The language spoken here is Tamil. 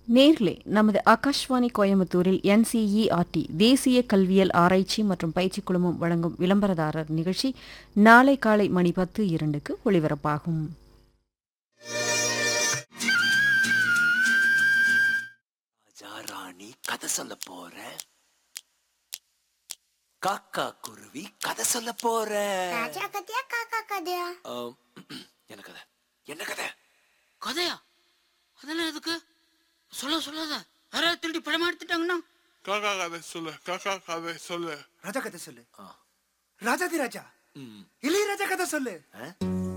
நேர்களே நமது ஆகாஷ்வாணி கோயம்புத்தூரில் என்சிஇஆர்டி தேசிய கல்வியல் ஆராய்ச்சி மற்றும் பயிற்சி குழுமம் வழங்கும் விளம்பரதாரர் நிகழ்ச்சி நாளை காலை மணி பத்து இரண்டுக்கு ஒளிபரப்பாகும் ராஜா ராணி கதை சொல்ல போற காக்கா குருவி கதை சொல்ல போற ராஜா கதையா காக்கா கதையா ஆம், என்ன கதை என்ன கதை கதையா அதெல்லாம் எதுக்கு சொல்ல சொல்லாத யாராவது திருடி படமா எடுத்துட்டாங்கன்னா காக்கா கதை சொல்லு காக்கா கதை சொல்லு ராஜா கதை சொல்லு ராஜாதி ராஜா ம், இளையராஜா கதை சொல்லு ஆ?